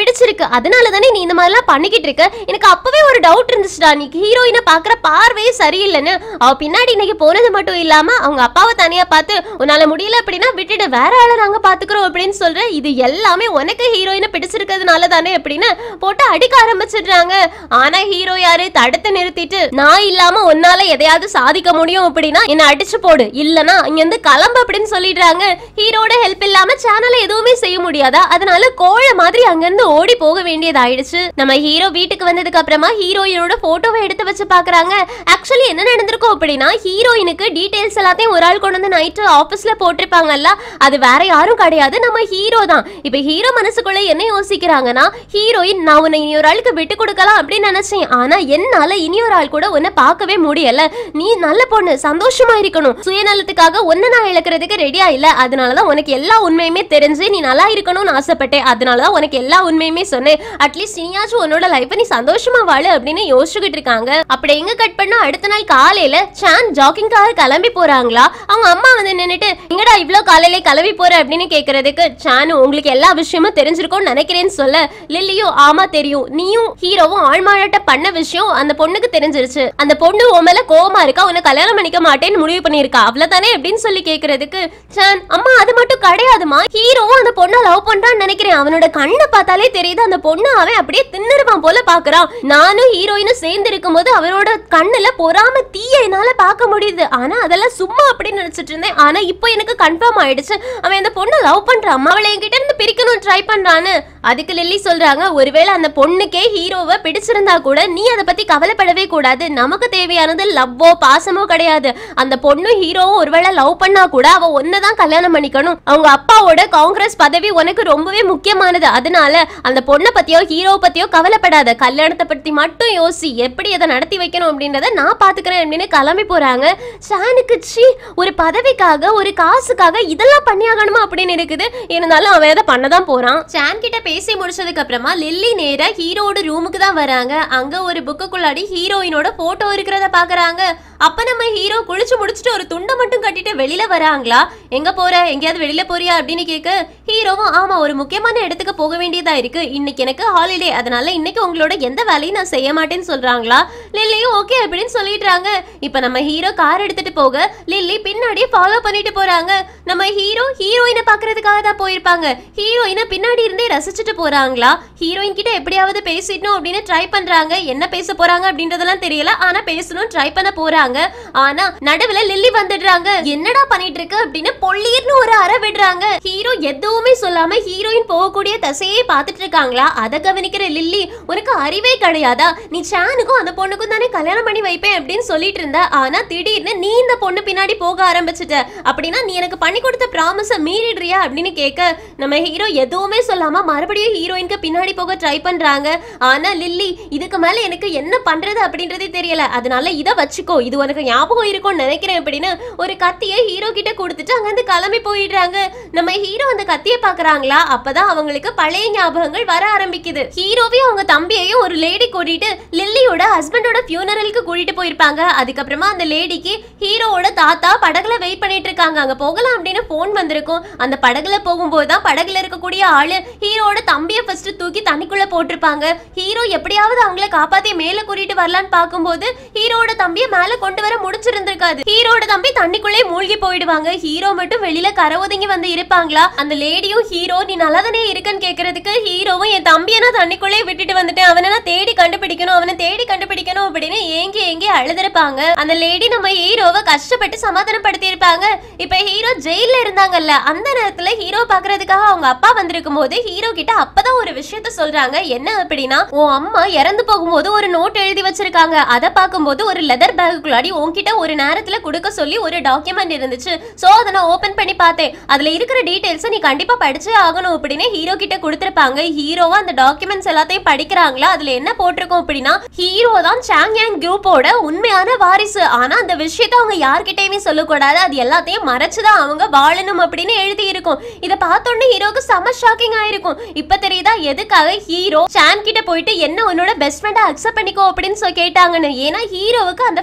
அதனால தானே நீ இந்த மாதிரிலாம் பண்ணிக்கிட்டு இருக்க எனக்கு அப்பவே ஒரு டவுட் இருந்துச்சுடா நீ ஹீரோயினை பாக்குற பார்வையே சரியில்லைன்னு அவ பின்னாடி இன்னைக்கு போனது மட்டும் இல்லாம அவங்க அப்பாவை தனியா பார்த்து உன்னால முடியல அப்படின்னா விட்டுட்டு வேற ஆளை நாங்க பாத்துக்கிறோம் அப்படின்னு சொல்ற இது எல்லாமே உனக்கு ஹீரோயினை பிடிச்சிருக்கிறதுனால தானே அப்படின்னு போட்டு அடிக்க ஆரம்பிச்சிடுறாங்க ஆனா ஹீரோ யாரு தடுத்து நிறுத்திட்டு நான் இல்லாம உன்னால எதையாவது சாதிக்க முடியும் அப்படின்னா என்ன அடிச்சு போடு இல்லனா இங்க இருந்து கிளம்பு அப்படின்னு சொல்லிடுறாங்க ஹீரோட ஹெல்ப் இல்லாம சேனலை எதுவுமே செய்ய முடியாதா அதனால கோழ மாதிரி அங்கிருந்து ஓடி போக வேண்டியதாயிடுச்சு நம்ம ஹீரோ வீட்டுக்கு வந்ததுக்கு அப்புறமா ஹீரோயினோட போட்டோவை எடுத்து வச்சு பாக்குறாங்க ஆக்சுவலி என்ன நடந்திருக்கும் அப்படின்னா ஹீரோயினுக்கு டீடைல்ஸ் எல்லாத்தையும் ஒரு ஆள் கொண்டு வந்து நைட்டு ஆபீஸ்ல போட்டிருப்பாங்கல்ல அது வேற யாரும் கிடையாது நம்ம ஹீரோ தான் இப்ப ஹீரோ மனசுக்குள்ள என்ன யோசிக்கிறாங்கன்னா ஹீரோயின் நான் உன்னை இனி ஒரு ஆளுக்கு விட்டு கொடுக்கலாம் அப்படின்னு நினைச்சேன் ஆனா என்னால இனி ஒரு ஆள் கூட உன்னை பார்க்கவே முடியல நீ நல்ல பொண்ணு சந்தோஷமா இருக்கணும் சுயநலத்துக்காக ஒன்ன நான் இழக்கிறதுக்கு ரெடியா இல்ல அதனாலதான் உனக்கு எல்லா உண்மையுமே தெரிஞ்சு நீ நல்லா இருக்கணும்னு ஆசைப்பட்டேன் அதனாலதான் உனக்கு எல்லா உண்மையுமே சொன்னேன் அட்லீஸ்ட் நீயாச்சும் உன்னோட லைஃப்பை நீ சந்தோஷமா வாழு அப்படின்னு யோசிச்சுக்கிட்டு இருக்காங்க அப்படி எங்க கட் பண்ணா அடுத்த நாள் காலையில சான் ஜாக்கிங்காக கிளம்பி போறாங்களா அவங்க அம்மா வந்து நின்னுட்டு எங்கடா இவ்ளோ காலையில கிளம்பி போற அப்படின்னு கேக்குறதுக்கு சானு உங்களுக்கு எல்லா விஷயமும் தெரிஞ்சிருக்கும்னு நினைக்கிறேன்னு சொல்ல லில்லியும் ஆமா தெரியும் நீயும் ஹீரோவும் ஆழ்மாழட்ட பண்ண விஷயம் அந்த பொண்ணுக்கு தெரிஞ்சிருச்சு அந்த பொண்ணு உன் மேல கோவமா இருக்கா உன்னை கல்யாணம் பண்ணிக்க மாட்டேன்னு முடிவு பண்ணிருக்கா அவ்வளவுதானே அப்படின்னு சொல்லி கேக்குறதுக்கு சான் அம்மா அது மட்டும் கிடையாதுமா ஹீரோவும் அந்த பொண்ணை லவ் பண்றான்னு நினைக்கிறேன் அவனோட கண்ணை பார்த்தாலே தெரியுது அந்த பொண்ணு அவன் அப்படியே தின்னுருவான் போல பாக்குறான் நானும் ஹீரோயினும் சேர்ந்து இருக்கும்போது அவரோட கண்ணுல பொறாம தீய என்னால பார்க்க முடியுது ஆனா அதெல்லாம் சும்மா அப்படின்னு நினைச்சிட்டு இருந்தேன் ஆனா இப்போ எனக்கு கன்ஃபார்ம் ஆயிடுச்சு அவன் அந்த பொண்ணை லவ் பண்றான் அவளை என்கிட்ட இருந்து பிரிக்கணும் ட்ரை பண்றான்னு அதுக்கு லில்லி சொல்றாங்க ஒருவேளை அந்த பொண்ணுக்கே ஹீரோவை பிடிச்சிருந்தா கூட நீ அதை பத்தி கவலைப்படவே கூடாது நமக்கு தேவையானது லவ்வோ பாசமோ கிடையாது அந்த பொண்ணு ஹீரோவும் ஒருவேளை லவ் பண்ணா கூட அவ ஒன்னதான் கல்யாணம் பண்ணிக்கணும் அவங்க அப்பாவோட காங்கிரஸ் பதவி உனக்கு ரொம்பவே முக்கியமானது அதனால அந்த பொண்ணை பத்தியோ ஹீரோவை பத்தியோ கவலைப்படாத கல்யாணத்தை பத்தி மட்டும் யோசி எப்படி அதை நடத்தி வைக்கணும் அப்படின்றத நான் பாத்துக்கிறேன் அப்படின்னு கிளம்பி போறாங்க ஷானுக்கு சி ஒரு பதவிக்காக ஒரு காசுக்காக இதெல்லாம் பண்ணியாகணுமா அப்படின்னு இருக்குது இருந்தாலும் அவன் அதை பண்ணதான் போறான் சான் கிட்ட பேசி முடிச்சதுக்கு அப்புறமா லில்லி நேரா ஹீரோட ரூமுக்கு தான் வராங்க அங்க ஒரு புக்குக்குள்ளாடி ஹீரோயினோட போட்டோ இருக்கிறத பாக்குறாங்க அப்ப நம்ம ஹீரோ குளிச்சு முடிச்சுட்டு ஒரு துண்டை மட்டும் கட்டிட்டு வெளியில வராங்களா எங்க போற எங்கேயாவது வெளியில போறியா அப்படின்னு கேட்க ஹீரோவும் ஆமா ஒரு முக்கியமான இடத்துக்கு போக வேண்டியதா இருக்கு இன்னைக்கு எனக்கு ஹாலிடே அதனால இன்னைக்கு உங்களோட எந்த வேலையும் நான் செய்ய மாட்டேன்னு சொல்றாங்களா லில்லியும் ஓகே அப்படின்னு சொல்லிடுறாங்க இப்ப நம்ம ஹீரோ கார் எடுத்துட்டு போக லில்லி பின்னாடியே ஃபாலோ பண்ணிட்டு போறாங்க நம்ம ஹீரோ ஹீரோயினை பாக்குறதுக்காக தான் போயிருப்பாங்க ஹீரோயினை பின்னாடி இருந்தே ரசிச்சுட்டு போறாங்களா ஹீரோயின் கிட்ட எப்படியாவது பேசிடணும் அப்படின்னு ட்ரை பண்றாங்க என்ன பேச போறாங்க அப்படின்றதெல்லாம் தெரியல ஆனா பேசணும் ட்ரை பண்ண போறாங்க ஆனா நடுவுல லில்லி வந்துடுறாங்க என்னடா பண்ணிட்டு இருக்க அப்படின்னு பொல்லீர்னு ஒரு அறை விடுறாங்க ஹீரோ எதுவுமே சொல்லாம ஹீரோயின் போகக்கூடிய தசையே பார்த்துட்டு இருக்காங்களா அதை கவனிக்கிற லில்லி உனக்கு அறிவே கிடையாதா நீ சானுக்கும் அந்த பொண்ணுக்கும் தானே கல்யாணம் பண்ணி வைப்பேன் அப்படின்னு சொல்லிட்டு இருந்த ஆனா திடீர்னு நீ இந்த பொண்ணு பின்னாடி போக ஆரம்பிச்சிட்ட அப்படின்னா நீ எனக்கு பண்ணி கொடுத்த ப்ராமிஸ மீறிடுறியா அப்படின்னு கேட்க நம்ம ஹீரோ எதுவுமே சொல்லாம மறுபடியும் ஹீரோயினுக்கு பின்னாடி போக ட்ரை பண்றாங்க ஆனா லில்லி இதுக்கு மேல எனக்கு என்ன பண்றது அப்படின்றதே தெரியல அதனால இத வச்சுக்கோ இது உனக்கு ஞாபகம் இருக்கும்னு நினைக்கிறேன் அப்படின்னு ஒரு கத்தியை ஹீரோ கிட்ட கொடுத்துட்டு அங்கிருந்து கிளம்பி போயிடுறாங்க நம்ம ஹீரோ அந்த கத்தியை பாக்குறாங்களா அப்பதான் அவங்களுக்கு பழைய ஞாபகங்கள் வர ஆரம்பிக்குது ஹீரோவையும் அவங்க தம்பியையும் ஒரு லேடி கூட்டிட்டு லில்லியோட ஹஸ்பண்டோட ஃபியூனரலுக்கு கூட்டிட்டு போயிருப்பாங்க அதுக்கப்புறமா அந்த லேடிக்கு ஹீரோவோட தாத்தா படகுல வெயிட் பண்ணிட்டு இருக்காங்க அங்க போகலாம் அப்படின்னு போன் வந்திருக்கும் அந்த படகுல போகும்போது தான் படகுல இருக்கக்கூடிய ஆளு ஹீரோவோட தம்பியை ஃபர்ஸ்ட் தூக்கி தண்ணிக்குள்ள போட்டிருப்பாங்க ஹீரோ எப்படியாவது அவங்கள காப்பாத்தி மேல கூட்டிட்டு வரலான்னு பார்க்கும்போது ஹீரோவோட தம்பியை மேல கொண்டு வர முடிச்சிருந்திருக்காது ஹீரோட தம்பி தண்ணிக்குள்ளே மூழ்கி போயிடுவாங்க ஹீரோ மட்டும் வெளியில கரை ஒதுங்கி வந்து இருப்பாங்களா அந்த லேடியும் ஹீரோ நீ நல்லதானே இருக்கன்னு கேக்குறதுக்கு ஹீரோவும் என் தம்பியை நான் தண்ணிக்குள்ளே விட்டுட்டு வந்துட்டேன் அவனை நான் தேடி கண்டுபிடிக்கணும் அவனை தேடி கண்டுபிடிக்கணும் அப்படின்னு ஏங்கி ஏங்கி அழுதுருப்பாங்க அந்த லேடி நம்ம ஹீரோவை கஷ்டப்பட்டு சமாதானப்படுத்தி இருப்பாங்க இப்ப ஹீரோ ஜெயில இருந்தாங்கல்ல அந்த நேரத்துல ஹீரோ பாக்குறதுக்காக அவங்க அப்பா வந்திருக்கும் போது ஹீரோ கிட்ட அப்பதான் ஒரு விஷயத்த சொல்றாங்க என்ன அப்படின்னா உன் அம்மா இறந்து போகும்போது ஒரு நோட் எழுதி வச்சிருக்காங்க அதை பார்க்கும்போது ஒரு லெதர் பேக்குள்ளாடி உன்கிட்ட ஒரு நேரத்துல கொடுக்க சொல்லி ஒரு டாக்குமெண்ட் இருந்துச்சு சோ அதை நான் ஓபன் பண்ணி பார்த்தேன் அதுல இருக்கிற டீடைல்ஸ் நீ கண்டிப்பா படிச்சே ஆகணும் அப்படின்னு ஹீரோ கிட்ட கொடுத்திருப்பாங்க ஹீரோவா அந்த டாக்குமெண்ட்ஸ் எல்லாத்தையும் படிக்கிறாங்களா அதுல என்ன போட்டிருக்கோம் அப்படின்னா ஹீரோ தான் சாங் யாங் குரூப்போட உண்மையான வாரிசு ஆனா அந்த விஷயத்த அவங்க யார்கிட்டயுமே சொல்லக்கூடாது அது எல்லாத்தையும் மறைச்சுதான் அவங்க வாழணும் அப்படின்னு எழுதி இருக்கும் இதை பார்த்தோன்னே ஹீரோக்கு செம ஷாக்கிங் ஆயிருக்கும் இப்ப தெரியுதா எதுக்காக ஹீரோ சான் கிட்ட போயிட்டு என்ன உன்னோட பெஸ்ட் ஃப்ரெண்டா அக்செப்ட் பண்ணிக்கோ அப்படின்னு சொல்லி கேட்டாங்கன்னு ஏன்னா ஹீரோவுக்கு அந்த ஃபேமிலி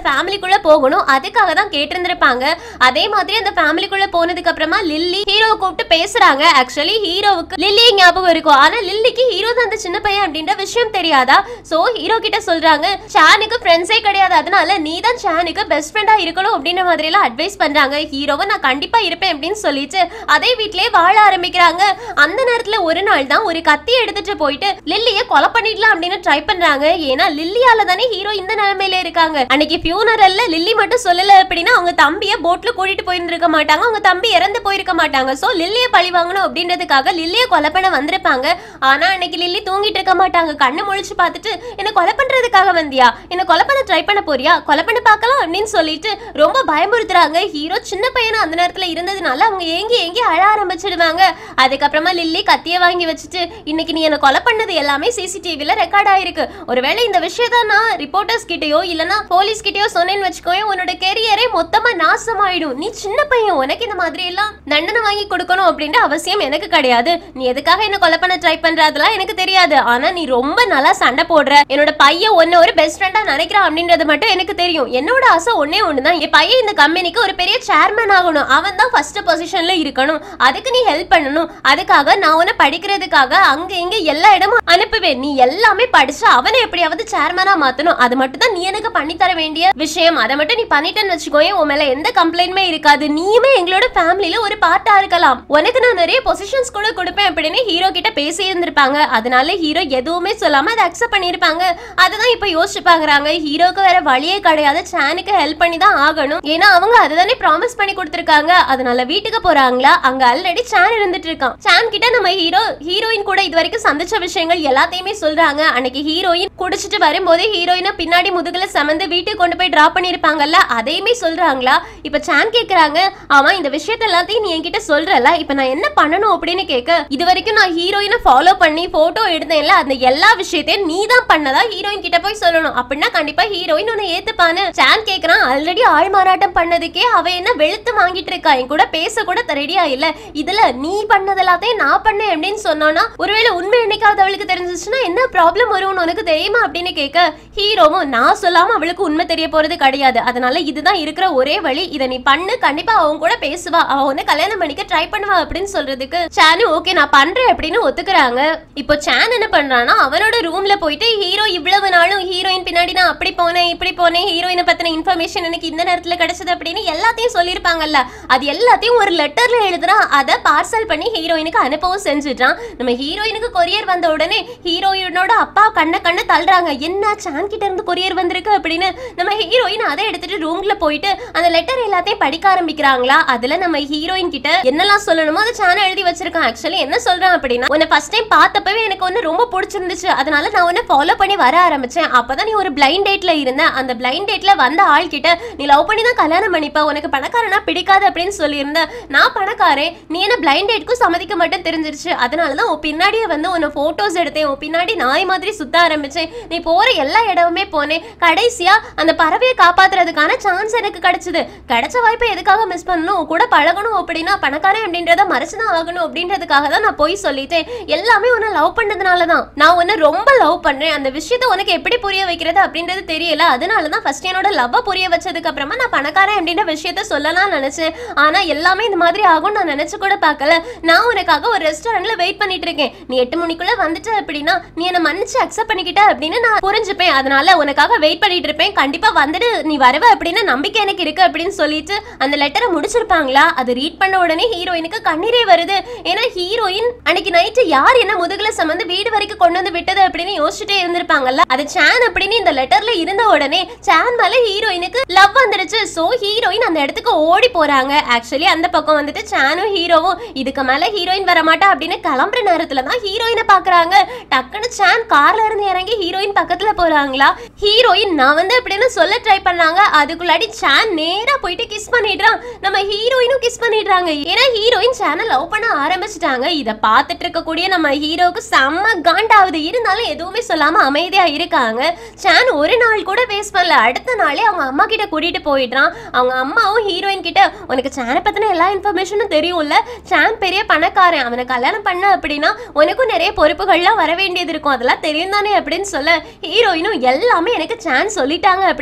ஃபேமிலிக்குள்ள போகணும் அதுக்காக தான் கேட்டிருந்திருப்பாங்க அதே மாதிரி அந்த ஃபேமிலிக்குள்ள போனதுக்கு அப்புறமா லில்லி ஹீரோ கூப்பிட்டு பேசுறாங்க ஆக்சுவலி ஹீரோவுக்கு லில்லி ஞாபகம் இருக்கும் ஆனா லில்லிக்கு ஹீரோ தான் அந்த சின்ன பையன் அப்படின்ற விஷயம் தெரியாதா சோ ஹீரோ கிட்ட சொல்றாங்க சானுக்கு ஃப்ரெண்ட்ஸே கிடையாது அதனால நீ தான் சானுக்கு பெஸ்ட் ஃப்ரெண்டா இருக்கணும் அப்படின்ற மாதிரி எல்லாம் அட்வைஸ் பண்றாங்க ஹீரோவை நான் கண்டிப்பா இருப்பேன் அப்படின்னு சொல்லிட்டு அதே வீட்லயே வாழ ஆரம்பிக்கிறாங்க அந்த நேரத்துல ஒரு நாள் தான் ஒரு கத்தி எடுத்துட்டு போயிட்டு லில்லிய கொலை பண்ணிடலாம் அப்படின்னு ட்ரை பண்றாங்க ஏன்னா லில்லியால தானே ஹீரோ இந்த நிலைமையில இருக்காங்க அன்னைக்கு ஃபியூனரல்ல லில்லி மட்டும் சொல்லல அப்படின்னா அவங்க தம்பிய போட்ல கூட்டிட்டு போயிருந்திருக்க மாட்டாங்க அவங்க தம்பி இறந்து போயிருக்க மாட்டாங்க சோ லில்லிய பழி வாங்கணும் அப்படின்றதுக்காக லில்லிய கொலை பண்ண வந்திருப்பாங்க ஆனா அன்னைக்கு லில்லி தூங்கிட்டு இருக்க மாட்டாங்க கண்ணு முழிச்சு பார்த்துட்டு என்ன கொலை பண்றதுக்காக வந்தியா என்ன கொலை பண்ண ட்ரை பண்ண போறியா கொலை பண்ண பார்க்கலாம் அப்படின்னு சொல்லிட்டு ரொம்ப பயமுறுத்துறாங்க ஹீரோ சின்ன பையனா அந்த நேரத்துல இருந்ததுனால அவங்க ஏங்கி ஏங்கி அழ ஆரம்பிச்சிடுவாங்க அதுக்கப்புறமா லில்லி கத்திய வாங்கி வச்சுட்டு இன்னைக்கு நீ என்ன கொலை பண்ணது எல்லாமே சிசிடிவில ரெக்கார்ட் ஆயிருக்கு ஒருவேளை இந்த விஷயத்த நான் ரிப்போர்ட்டர்ஸ் கிட்டயோ இல்லனா போலீஸ் கிட்டயோ சொன்னேன்னு வச்சுக்கோயேன் உன்னோட கெரியரே மொத்தமா நாசமாயிடும் நீ சின்ன பையன் உனக்கு இந்த மாதிரி எல்லாம் தண்டனை வாங்கி கொடுக்கணும் அப்படின்ற அவசியம் எனக்கு கிடையாது நீ எதுக்காக என்ன கொலை பண்ண ட்ரை பண்ற அதெல்லாம் எனக்கு தெரியாது ஆனா நீ ரொம்ப நல்லா சண்டை போடுற என்னோட பையன் ஒன்னு ஒரு பெஸ்ட் ஃப்ரெண்டா நினைக்கிறான் அப்படின்றது மட்டும் எனக்கு தெரியும் என்னோட ஆசை ஒன்னே ஒண்ணுதான் என் பையன் இந்த கம்பெனிக்கு ஒரு பெரிய சேர்மன் ஆகணும் அவன் தான் ஃபர்ஸ்ட் பொசிஷன்ல இருக்கணும் அதுக்கு நீ ஹெல்ப் பண்ணணும் அதுக்காக நான் உன்னை படிக்கிறதுக்காக அங்க இங்க எல்லா இடமும் அனுப்புவேன் நீ எல்லாமே படிச்சு அவனை எப்படியாவது சேர்மனா மாத்தணும் அது மட்டும் தான் நீ எனக்கு பண்ணி தர வேண்டிய விஷயம் அதை மட்டும் நீ பண்ணிட்டேன்னு வச்சுக்கோயேன் உன் மேல எந்த கம்ப்ளைண்ட்மே இருக்காது நீயுமே எங்களோட ஃபேமிலில ஒரு பார்ட்டா இருக்கலாம் உனக்கு நான் நிறைய பொசிஷன்ஸ் கூட கொடுப்பேன் அப்படின்னு ஹீரோ கிட்ட பேசி இருந்திருப்பாங்க அதனால ஹீரோ எதுவுமே சொல்லாம அதை அக்செப்ட் பண்ணிருப்பாங்க அதுதான் இப்ப யோசிச்சு பாக்குறாங்க ஹீரோக்கு வேற வழியே கிடையாது சானுக்கு ஹெல்ப் பண்ணி தான் ஆகணும் ஏன்னா அவங்க அதுதானே ப்ராமிஸ் பண்ணி கொடுத்திருக்காங்க அதனால வீட்டுக்கு போறாங்களா அங்க ஆல்ரெடி சான் இருந்துட்டு இருக்கான் சான் கிட்ட நம்ம ஹீரோ ஹீரோயின் கூட இது வரைக்கும் சந்திச்ச விஷயங்கள் எல்லாத்தையுமே சொல்றாங்க அன்னைக்கு ஹீரோயின் குடிச்சிட்டு வரும்போதே ஹீரோயினை பின்னாடி முதுகுல சமந்து வீட்டுக்கு கொண்டு போய் டிராப் பண்ணிருப்பாங்கல்ல அதையுமே சொல்றாங்களா இப்ப சான் கேக்குறாங்க அவன் இந்த விஷயத்த எல்லாத்தையும் நீ என்கிட்ட சொல்றல இப்ப நான் என்ன பண்ணணும் அப்படின்னு கேட்க இது வரைக்கும் நான் ஹீரோயினை ஃபாலோ பண்ணி போட்டோ எடுத்தேன்ல அந்த எல்லா விஷயத்தையும் நீ தான் பண்ணதா ஹீரோயின் கிட்ட போய் சொல்லணும் அப்படின்னா கண்டிப்பா ஹீரோயின் உன்னை ஏத்துப்பான்னு சான் கேக்குறான் ஆல்ரெடி ஆள் மாறாட்டம் பண்ணதுக்கே அவ என்ன வெளுத்து வாங்கிட்டு இருக்கா என் கூட பேச கூட ரெடியா இல்ல இதுல நீ பண்ணது எல்லாத்தையும் நான் பண்ணேன் அப்படின்னு சொன்னோன்னா ஒருவேளை உண்மை என்னைக்காவது அவளுக்கு தெரிஞ்சிச்சுன்னா என்ன ப்ராப்ளம் வரும்னு உனக்கு தெரியுமா அப்படின்னு கேட்க ஹீரோவும் நான் சொல்லாம அவளுக்கு உண்மை தெரிய போறது கிடையாது அதனால இதுதான் இருக்கிற ஒரே வழி இதை நீ பண்ணு கண்டிப்பா அவன் கூட பேசுவா அவ உன்னை கல்யாணம் பண்ணிக்க ட்ரை பண்ணுவா அப்படின்னு சொல்றதுக்கு சானு ஓகே நான் பண்றேன் அப்படின்னு ஒத்துக்குறாங்க இப்போ சான் என்ன பண்றான்னா அவனோட ரூம்ல போயிட்டு ஹீரோ இவ்வளவு நாளும் ஹீரோயின் பின்னாடி நான் அப்படி போனேன் இப்படி போனேன் ஹீரோயினை பத்தின இன்ஃபர்மேஷன் எனக்கு இந்த நேரத்துல கிடைச்சது அப்படின்னு எல்லாத்தையும் சொல்லியிருப்பாங்கல்ல அது எல்லாத்தையும் ஒரு லெட்டர்ல எழுதுறான் அதை பார்சல் பண்ணி ஹீரோயினுக்கு அனுப்பவும் செஞ்சுட்டான் நம்ம ஹீரோயினுக்கு கொரியர் வந்த உடனே ஹீரோயினோட அப்பா கண்ண கண்ண தள்ளுறாங்க என்ன சான் கிட்ட இருந்து கொரியர் வந்திருக்கு அப்படின்னு நம்ம ஹீரோயின் அதை எடுத்துட்டு ரூம்ல போயிட்டு அந்த லெட்டர் எல்லாத்தையும் படிக்க ஆரம்பிக்கிறாங்களா அதுல நம்ம ஹீரோயின் கிட்ட என்னெல்லாம் சொல்லணுமோ அதை சான எழுதி வச்சிருக்கான் ஆக்சுவலி என்ன சொல்றான் அப்படின்னா உன்னை ஃபர்ஸ்ட் டைம் பார்த்தப்பவே எனக்கு ஒன்று ரொம்ப பிடிச்சிருந்துச்சு அதனால நான் உன்னை ஃபாலோ பண்ணி வர ஆரம்பிச்சேன் அப்பதான் நீ ஒரு பிளைண்ட் டேட்ல இருந்த அந்த பிளைண்ட் டேட்ல வந்த ஆள் கிட்ட நீ லவ் பண்ணி தான் கல்யாணம் பண்ணிப்ப உனக்கு பணக்காரனா பிடிக்காது அப்படின்னு சொல்லியிருந்த நான் பணக்காரன் நீ என்ன பிளைண்ட் டேட்க்கும் சம்மதிக்க மாட்டேன் தெரிஞ்சிருச்சு அதனால தான் உன் பின்னாடியே வந்து உன்னை போட்டோஸ் எடுத்தேன் உன் பின்னாடி நாய் மாதிரி சுத்த ஆரம்பிச்சேன் நீ போற எல்லா இடமுமே போனேன் கடைசியா அந்த பறவையை காப்பாத்துறதுக்கான சான்ஸ் எனக்கு கிடைச்சது கிடைச்ச வாய்ப்பை எதுக்காக மிஸ் பண்ணணும் உன் கூட பழகணும் அப்படின்னா பணக்காரன் அப்படின்றத மறைச்சுதான் ஆகணும் அப்படின்றதுக்காக தான் நான் போய் சொல்லிட்டேன் எல்லாமே உன்னை லவ் பண்ணதுனால தான் நான் உன்னை ரொம்ப லவ் பண்றேன் அந்த விஷயத்தை உனக்கு எப்படி புரிய வைக்கிறது அப்படின்றது தெரியல அதனால தான் ஃபர்ஸ்ட் என்னோட லவ்வை புரிய வச்சதுக்கு அப்புறமா நான் பணக்காரன் அப்படின்ற விஷயத்த சொல்லலாம் நினைச்சேன் ஆனா எல்லாமே இந்த மாதிரி ஆகும் நான் நினைச்சு கூட பார்க்கல நான் உனக்காக ஒரு ரெஸ்டாரண்ட்ல வெயிட் பண்ணிட்டு இருக்கேன் நீ எட்டு மணிக்குள்ள வந்துட்ட அப்படின்னா நீ என்ன மன்னிச்சு அக்செப்ட் பண்ணிக்கிட்ட அப்படின்னு நான் புரிஞ்சுப்பேன் அதனால உனக்காக வெயிட் பண்ணிட்டு இருப்பேன் கண்டிப்பா வந்துட்டு நீ வருவ அப்படின்னு நம்பிக்கை எனக்கு இருக்கு அப்படின்னு சொல்லிட்டு அந்த லெட்டரை முடிச்சிருப்பாங்களா அது ரீட் பண்ண உடனே ஹீரோயினுக்கு கண்ணீரே வருது ஏன்னா ஹீரோயின் அன்னைக்கு நைட்டு யார் என்ன முதுகுல சமந்து வீடு வரைக்கும் கொண்டு வந்து விட்டது அப்படின்னு யோசிச்சுட்டே இருந்திருப்பாங்கல்ல அது சான் அப்படின்னு இந்த லெட்டர்ல இருந்த உடனே சான் மேல ஹீரோயினுக்கு லவ் வந்துருச்சு சோ ஹீரோயின் அந்த இடத்துக்கு ஓடி போறாங்க ஆக்சுவலி அந்த பக்கம் வந்துட்டு சானும் ஹீரோவும் இதுக்கு மேல ஹீரோயின் வரமாட்டா அப்படின்னு கிளம்புற நேரத்துல தான் ஹீரோயினை பாக்குறாங்க டக்குன்னு சான் கார்ல இருந்து இறங்கி ஹீரோயின் பக்கத்துல போறாங்களா ஹீரோயின் நான் வந்து அப்படின்னு சொல்ல ட்ரை பண்ணாங்க அதுக்குள்ளாடி சான் நேரா போயிட்டு கிஸ் பண்ணிடுறான் நம்ம ஹீரோயினும் கிஸ் பண்ணிடுறாங்க ஏன்னா ஹீரோயின் சானை லவ் பண்ண ஆரம்பிச்சிட்டாங்க இத பார்த்துட்டு இருக்கக்கூடிய நம்ம ஹீரோவுக்கு செம்ம காண்டாவது இருந்தாலும் எதுவுமே சொல்லாம அமைதியா இருக்காங்க சான் ஒரு நாள் கூட வேஸ்ட் பண்ணல அடுத்த நாளே அவங்க அம்மா கிட்ட கூட்டிட்டு போயிடுறான் அவங்க அம்மாவும் ஹீரோயின் கிட்ட உனக்கு சானை பத்தின எல்லா இன்ஃபர்மேஷனும் தெரியும்ல சான் பெரிய பணக்காரன் அவனை கல்யாணம் பண்ண அப்படின்னா உனக்கும் நிறைய பொறுப்புகள்லாம் வர வேண்டியது இருக்கும் அதெல்லாம் தெரியும் தானே அப்படின்னு சொல்ல ஹீரோயினும் எல்லாமே எனக்கு சான் சொல்லிட்டாங்க அப்படின்னு சொல்ல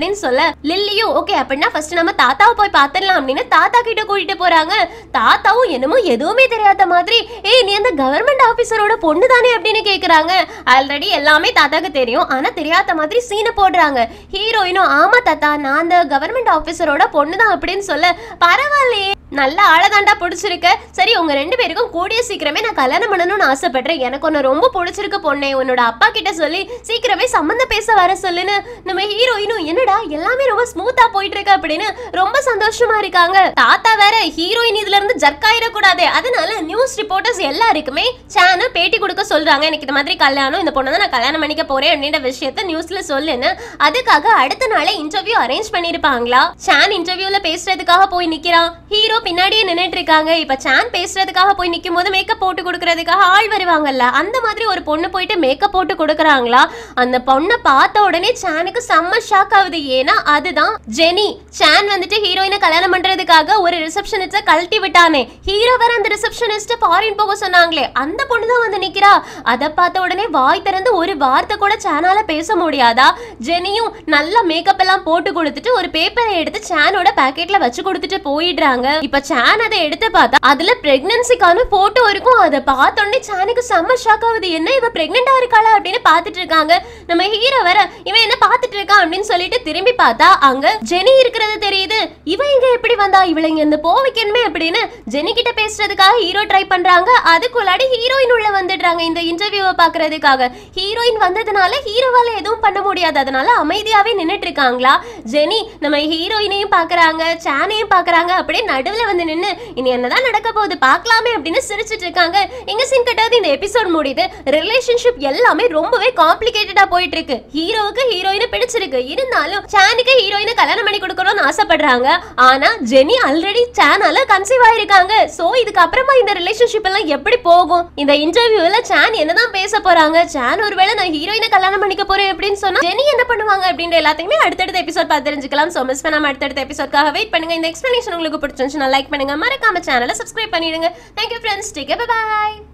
லில்லியும் ஓகே அப்படின்னா ஃபர்ஸ்ட் நம்ம தாத்தாவை போய் பார்த்துடலாம் அப்படின்னு தாத்தா கிட்ட கூட்டிட்டு போறாங்க தாத்தாவும் என்னமோ எதுவுமே தெரியாத மாதிரி ஏய் நீ அந்த கவர்மெண்ட் ஆபீசரோட பொண்ணு தானே அப்படின்னு கேக்குறாங்க ஆல்ரெடி எல்லாமே தாத்தாக்கு தெரியும் ஆனா தெரியாத மாதிரி சீனை போடுறாங்க ஹீரோயினும் ஆமா தாத்தா நான் அந்த கவர்மெண்ட் ஆபீசரோட பொண்ணு தான் அப்படின்னு சொல்ல பரவாயில்லையே நல்ல ஆளதாண்டா பிடிச்சிருக்க சரி உங்க ரெண்டு பேருக்கும் கூடிய சீக்கிரமே நான் கல்யாணம் பண்ணணும்னு ஆசைப்படுறேன் எனக்கு உன்னை ரொம்ப பிடிச்சிருக்கு பொண்ணே உன்னோட அப்பா கிட்ட சொல்லி சீக்கிரமே சம்மந்தம் பேச வர சொல்லுன்னு நம்ம ஹீரோயினும் என்னடா எல்லாமே ரொம்ப ஸ்மூத்தா போயிட்டு இருக்கு அப்படின்னு ரொம்ப சந்தோஷமா இருக்காங்க தாத்தா வேற ஹீரோயின் இதுல இருந்து ஜர்க் ஆயிடக்கூடாது அதனால நியூஸ் ரிப்போர்ட்டர்ஸ் எல்லாருக்குமே சேனல் பேட்டி கொடுக்க சொல்றாங்க எனக்கு இந்த மாதிரி கல்யாணம் இந்த பொண்ணை தான் நான் கல்யாணம் பண்ணிக்க போறேன் அப்படின்ற விஷயத்த நியூஸ்ல சொல்லுன்னு அதுக்காக அடுத்த நாளே இன்டர்வியூ அரேஞ்ச் பண்ணிருப்பாங்களா சான் இன்டர்வியூல பேசுறதுக்காக போய் நிக்கிறான் ஹீரோ பின்னாடியே நின்னுட்டு இருக்காங்க இப்ப சான் பேசுறதுக்காக போய் நிக்கும் போது மேக்கப் போட்டு கொடுக்கறதுக்காக ஆள் வருவாங்கல்ல அந்த மாதிரி ஒரு பொண்ணு போயிட்டு மேக்கப் போட்டு கொடுக்கறாங்களா அந்த பொண்ணை பார்த்த உடனே சானுக்கு செம்ம ஷாக் ஆகுது ஏன்னா அதுதான் ஜெனி சான் வந்துட்டு ஹீரோயினை கல்யாணம் பண்றதுக்காக ஒரு ரிசப்ஷனிஸ்ட கழட்டி விட்டானே ஹீரோ வேற அந்த ரிசப்ஷனிஸ்ட ஃபாரின் போக சொன்னாங்களே அந்த பொண்ணு தான் வந்து நிக்கிறா அதை பார்த்த உடனே வாய் திறந்து ஒரு வார்த்தை கூட சானால பேச முடியாதா ஜெனியும் நல்ல மேக்கப் எல்லாம் போட்டு கொடுத்துட்டு ஒரு பேப்பரை எடுத்து சானோட பாக்கெட்ல வச்சு கொடுத்துட்டு போயிடுறாங்க இப்ப சான் அதை எடுத்து பார்த்தா அதுல பிரெக்னன்சிக்கான போட்டோ இருக்கும் அதை பார்த்த உடனே சானுக்கு செம்ம ஷாக் ஆகுது என்ன இவ பிரெக்னெண்டா இருக்காளா அப்படின்னு பார்த்துட்டு இருக்காங்க நம்ம ஹீரோ வேற இவன் என்ன பார்த்துட்டு இருக்கான் அப்படின்னு சொல்லிட்டு திரும்பி பார்த்தா அங்க ஜெனி இருக்கிறது தெரியுது இவ இங்க எப்படி வந்தா இவளை இங்க இருந்து போ வைக்கணுமே அப்படின்னு ஜெனி கிட்ட பேசுறதுக்காக ஹீரோ ட்ரை பண்றாங்க அதுக்குள்ளாடி ஹீரோயின் உள்ள வந்துடுறாங்க இந்த இன்டர்வியூவை பாக்குறதுக்காக ஹீரோயின் வந்ததுனால ஹீரோவால எதுவும் பண்ண முடியாது அதனால அமைதியாவே நின்னுட்டு இருக்காங்களா ஜெனி நம்ம ஹீரோயினையும் பாக்குறாங்க சானையும் பாக்குறாங்க அப்படியே நடுவுல வந்து நின்னு இனி என்னதான் நடக்க போகுது பார்க்கலாமே அப்படின்னு சிரிச்சிட்டு இருக்காங்க எங்க சீன் கட்டாவது இந்த எபிசோட் முடியுது ரிலேஷன்ஷிப் எல்லாமே ரொம்பவே காம்ப்ளிகேட்டடா போயிட்டு இருக்கு ஹீரோவுக்கு ஹீரோயினை பிடிச்சிருக்கு இருந்தாலும் சானுக்கு ஹீரோயினை கல்யாணம் பண்ணி கொடுக்கணும்னு ஆசைப்படுறாங்க ஆனா ஜெனி ஆல்ரெடி சானால கன்சீவ் ஆயிருக்காங்க சோ இதுக்கு அப்புறமா இந்த ரிலேஷன்ஷிப் எல்லாம் எப்படி போகும் இந்த இன்டர்வியூல சான் என்னதான் பேச போறாங்க சான் ஒருவேளை நான் ஹீரோயினை கல்யாணம் பண்ணிக்க போறேன் அப்படின்னு சொன்னா ஜெனி என்ன பண்ணுவாங்க அப்படின்ற எல்லாத்தையுமே அடுத்தடுத்த எபிசோட் பார்த்து தெரிஞ்சுக்கலாம் சோ மிஸ் பண்ணாம அடுத்தடுத்த எபிசோட்காக வெயிட் பண்ணுங்க இந்த எக்ஸ்பிளனேஷன் உங்களுக்கு பிடிச்சிருந்துச்சுன்னா லைக் பண்ணுங்க மறக்காம சேனலை சப்ஸ்கிரைப் பண்ணிடுங்க தேங்க்யூ ஃப்ரெண்ட்ஸ் டேக் பை